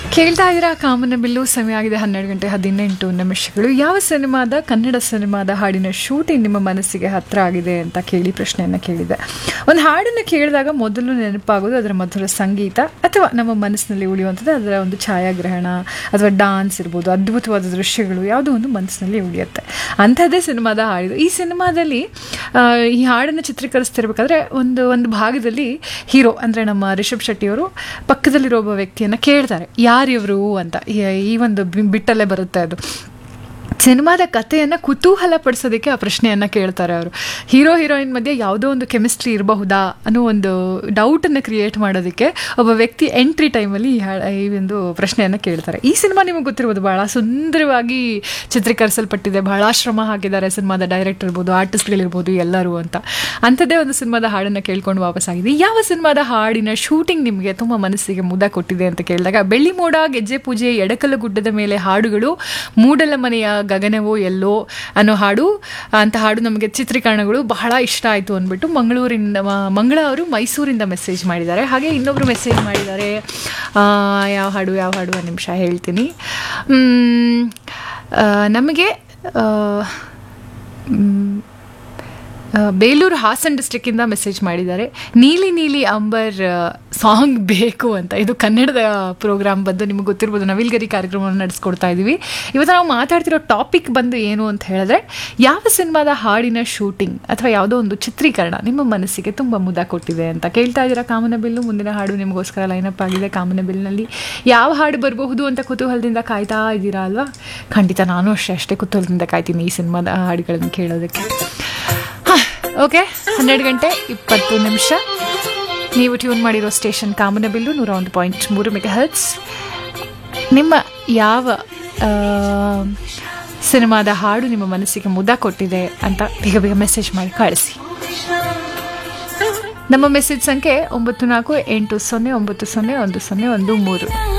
ಕೇಳ್ತಾ ಇದ್ದೀರಾ ಕಾಮನ ಬಿಲ್ಲು ಸಮಯ ಆಗಿದೆ ಹನ್ನೆರಡು ಗಂಟೆ ಹದಿನೆಂಟು ನಿಮಿಷಗಳು ಯಾವ ಸಿನಿಮಾದ ಕನ್ನಡ ಸಿನಿಮಾದ ಹಾಡಿನ ಶೂಟಿಂಗ್ ನಿಮ್ಮ ಮನಸ್ಸಿಗೆ ಹತ್ರ ಆಗಿದೆ ಅಂತ ಕೇಳಿ ಪ್ರಶ್ನೆಯನ್ನು ಕೇಳಿದೆ ಒಂದು ಹಾಡನ್ನು ಕೇಳಿದಾಗ ಮೊದಲು ನೆನಪಾಗೋದು ಅದರ ಮಧುರ ಸಂಗೀತ ಅಥವಾ ನಮ್ಮ ಮನಸ್ಸಿನಲ್ಲಿ ಉಳಿಯುವಂಥದ್ದು ಅದರ ಒಂದು ಛಾಯಾಗ್ರಹಣ ಅಥವಾ ಡಾನ್ಸ್ ಇರ್ಬೋದು ಅದ್ಭುತವಾದ ದೃಶ್ಯಗಳು ಯಾವುದೋ ಒಂದು ಮನಸ್ಸಿನಲ್ಲಿ ಉಳಿಯುತ್ತೆ ಅಂಥದ್ದೇ ಸಿನಿಮಾದ ಹಾಡಿದು ಈ ಸಿನಿಮಾದಲ್ಲಿ ಆ, ಈ ಹಾಡನ್ನು ಚಿತ್ರೀಕರಿಸ್ತಿರ್ಬೇಕಾದ್ರೆ ಒಂದು ಒಂದು ಭಾಗದಲ್ಲಿ ಹೀರೋ ಅಂದರೆ ನಮ್ಮ ರಿಷಬ್ ಶೆಟ್ಟಿಯವರು ಪಕ್ಕದಲ್ಲಿರೋ ಒಬ್ಬ ವ್ಯಕ್ತಿಯನ್ನು ಕೇಳ್ತಾರೆ ಯಾರಿವರು ಅಂತ ಈ- ಈ ಒಂದು ಬಿ- ಬಿಟ್ಟಲ್ಲೇ ಬರುತ್ತೆ ಅದು ಸಿನಿಮಾದ ಕಥೆಯನ್ನು ಕುತೂಹಲ ಪಡಿಸೋದಕ್ಕೆ ಆ ಪ್ರಶ್ನೆಯನ್ನು ಕೇಳ್ತಾರೆ ಅವರು ಹೀರೋ ಹೀರೋಯಿನ್ ಮಧ್ಯೆ ಯಾವುದೋ ಒಂದು ಕೆಮಿಸ್ಟ್ರಿ ಇರಬಹುದಾ ಅನ್ನೋ ಒಂದು ಡೌಟನ್ನು ಕ್ರಿಯೇಟ್ ಮಾಡೋದಕ್ಕೆ ಒಬ್ಬ ವ್ಯಕ್ತಿ ಎಂಟ್ರಿ ಟೈಮಲ್ಲಿ ಈ ಹಾ- ಈ ಒಂದು ಪ್ರಶ್ನೆಯನ್ನು ಕೇಳ್ತಾರೆ ಈ ಸಿನಿಮಾ ನಿಮಗೆ ಗೊತ್ತಿರ್ಬೋದು ಭಾಳ ಸುಂದರವಾಗಿ ಚಿತ್ರೀಕರಿಸಲ್ಪಟ್ಟಿದೆ ಬಹಳ ಶ್ರಮ ಹಾಕಿದ್ದಾರೆ ಸಿನಿಮಾದ ಡೈರೆಕ್ಟರ್ ಇರ್ಬೋದು ಆರ್ಟಿಸ್ಟ್ಗಳಿರ್ಬೋದು ಎಲ್ಲರೂ ಅಂತ ಅಂಥದ್ದೇ ಒಂದು ಸಿನಿಮಾದ ಹಾಡನ್ನು ಕೇಳ್ಕೊಂಡು ವಾಪಸ್ಸಾಗಿದೆ ಯಾವ ಸಿನಿಮಾದ ಹಾಡಿನ ಶೂಟಿಂಗ್ ನಿಮಗೆ ತುಂಬ ಮನಸ್ಸಿಗೆ ಮುದ ಕೊಟ್ಟಿದೆ ಅಂತ ಕೇಳಿದಾಗ ಬೆಳ್ಳಿ ಮೋಡ ಗೆಜ್ಜೆ ಪೂಜೆ ಎಡಕಲ್ಲು ಗುಡ್ಡದ ಮೇಲೆ ಹಾಡುಗಳು ಮೂಡಲ ಮನೆಯ ಗಗನವೋ ಎಲ್ಲೋ ಅನ್ನೋ ಹಾಡು ಅಂತ ಹಾಡು ನಮಗೆ ಚಿತ್ರೀಕರಣಗಳು ಬಹಳ ಇಷ್ಟ ಆಯಿತು ಅಂದ್ಬಿಟ್ಟು ಮಂಗಳೂರಿಂದ ಮ- ಮಂಗಳ ಅವರು ಮೈಸೂರಿಂದ ಮೆಸೇಜ್ ಮಾಡಿದ್ದಾರೆ ಹಾಗೆ ಇನ್ನೊಬ್ಬರು ಮೆಸೇಜ್ ಮಾಡಿದ್ದಾರೆ ಆ, ಯಾವ ಹಾಡು ಯಾವ ಹಾಡು ಒಂದು ನಿಮಿಷ ಹೇಳ್ತೀನಿ ಮ್, ಆ, ನಮಗೆ ಆ, ಮ್, ಆ, ಬೇಲೂರು ಹಾಸನ್ ಡಿಸ್ಟ್ರಿಕ್ಕಿಂದ ಮೆಸೇಜ್ ಮಾಡಿದ್ದಾರೆ ನೀಲಿ ನೀಲಿ ಅಂಬರ್ ಸಾಂಗ್ ಬೇಕು ಅಂತ ಇದು ಕನ್ನಡದ ಪ್ರೋಗ್ರಾಮ್ ಬಂದು ನಿಮಗೆ ಗೊತ್ತಿರ್ಬೋದು ನವಿಲ್ಗರಿ ಕಾರ್ಯಕ್ರಮವನ್ನು ನಡೆಸ್ಕೊಡ್ತಾ ಇದ್ದೀವಿ ಇವತ್ತು ನಾವು ಮಾತಾಡ್ತಿರೋ ಟಾಪಿಕ್ ಬಂದು ಏನು ಅಂತ ಹೇಳಿದ್ರೆ ಯಾವ ಸಿನಿಮಾದ ಹಾಡಿನ ಶೂಟಿಂಗ್ ಅಥವಾ ಯಾವುದೋ ಒಂದು ಚಿತ್ರೀಕರಣ ನಿಮ್ಮ ಮನಸ್ಸಿಗೆ ತುಂಬ ಮುದ ಕೊಟ್ಟಿದೆ ಅಂತ ಕೇಳ್ತಾ ಇದ್ದೀರಾ ಕಾಮನ ಬಿಲ್ಲು ಮುಂದಿನ ಹಾಡು ನಿಮಗೋಸ್ಕರ ಲೈನಪ್ ಆಗಿದೆ ಕಾಮನ ಬಿಲ್ನಲ್ಲಿ ಯಾವ ಹಾಡು ಬರಬಹುದು ಅಂತ ಕುತೂಹಲದಿಂದ ಕಾಯ್ತಾ ಇದ್ದೀರಾ ಅಲ್ವಾ ಖಂಡಿತ ನಾನು ಅಷ್ಟೇ ಅಷ್ಟೇ ಕುತೂಹಲದಿಂದ ಕಾಯ್ತೀನಿ ಈ ಸಿನಿಮಾದ ಹಾಡುಗಳನ್ನು ಕೇಳೋದಕ್ಕೆ ಓಕೆ ಹನ್ನೆರಡು ಗಂಟೆ ಇಪ್ಪತ್ತು ನಿಮಿಷ ನೀವು ಟ್ಯೂನ್ ಮಾಡಿರೋ ಸ್ಟೇಷನ್ ಕಾಮನಬಿಲ್ಲು ನೂರ ಒಂದು ಪಾಯಿಂಟ್ ಮೂರು ಮೆಗಾ ಹರ್ಟ್ಸ್ ನಿಮ್ಮ ಯಾವ ಆ, ಸಿನಿಮಾದ ಹಾಡು ನಿಮ್ಮ ಮನಸ್ಸಿಗೆ ಮುದ ಕೊಟ್ಟಿದೆ ಅಂತ ಬೇಗ ಬೇಗ ಮೆಸೇಜ್ ಮಾಡಿ ಕಳಿಸಿ ನಮ್ಮ ಮೆಸೇಜ್ ಸಂಖ್ಯೆ ಒಂಬತ್ತು ನಾಲ್ಕು ಎಂಟು ಸೊನ್ನೆ ಒಂಬತ್ತು ಸೊನ್ನೆ ಒಂದು ಸೊನ್ನೆ ಒಂದು ಮೂರು